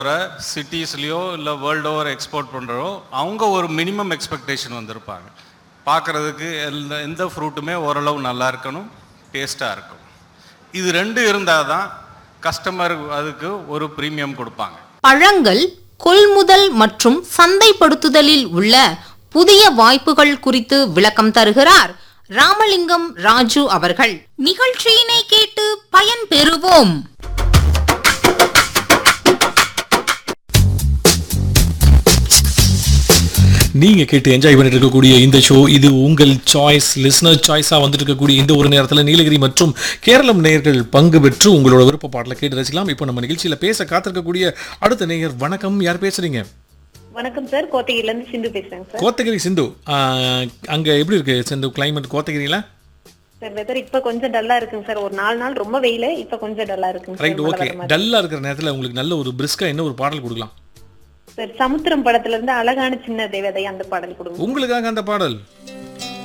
சிட்டிஸ்லேயோ இல்லை world over export பண்ணுறோ அவங்க ஒரு மினிமம் எக்ஸ்பெக்டேஷன் வந்திருப்பாங்க பார்க்குறதுக்கு எந்த எந்த ஃப்ரூட்டுமே ஓரளவு நல்லா இருக்கணும் டேஸ்ட்டாக இருக்கும் இது ரெண்டு இருந்தால் தான் கஸ்டமர் அதுக்கு ஒரு ப்ரீமியம் கொடுப்பாங்க பழங்கள் கொள்முதல் மற்றும் சந்தைப்படுத்துதலில் உள்ள புதிய வாய்ப்புகள் குறித்து விளக்கம் தருகிறார் ராமலிங்கம் ராஜு அவர்கள் நிகழ்ச்சியினை கேட்டு பயன் பெறுவோம் நீங்க கேட்டு என்ஜாய் பண்ணிட்டு இருக்கக்கூடிய இந்த ஷோ இது உங்கள் சாய்ஸ் லிஸ்னர் சாய்ஸா வந்துட்டு இருக்கக்கூடிய இந்த ஒரு நேரத்துல நீலகிரி மற்றும் கேரளம் நேயர்கள் பங்கு பெற்று உங்களோட விருப்ப பாடலை கேட்டு ரசிக்கலாம் இப்போ நம்ம நிகழ்ச்சியில பேச காத்திருக்கக்கூடிய அடுத்த நேயர் வணக்கம் யார் பேசுறீங்க வணக்கம் சார் கோத்தகிரில இருந்து சிந்து பேசுறேங்க சார் கோத்தகிரி சிந்து ஆஹ், அங்க எப்படி இருக்கு சிந்து கிளைமேட் கோத்தகிரியில சார் வெதர் இப்ப கொஞ்சம் டல்லா இருக்குங்க சார் ஒரு நாலு நாள் ரொம்ப வெயில இப்ப கொஞ்சம் டல்லா இருக்குங்க சார் ரைட் மழை ஓகே வர மாதிரி. டல்லா இருக்கிற நேரத்துல உங்களுக்கு நல்ல ஒரு பிரிஸ்கா என்ன ஒரு பாடல் கொடுக்கலாம் சார் சமுத்திரம் படத்துல இருந்து அழகான சின்ன தேவதை அந்த பாடல் கொடுங்க உங்களுக்காக அந்த பாடல்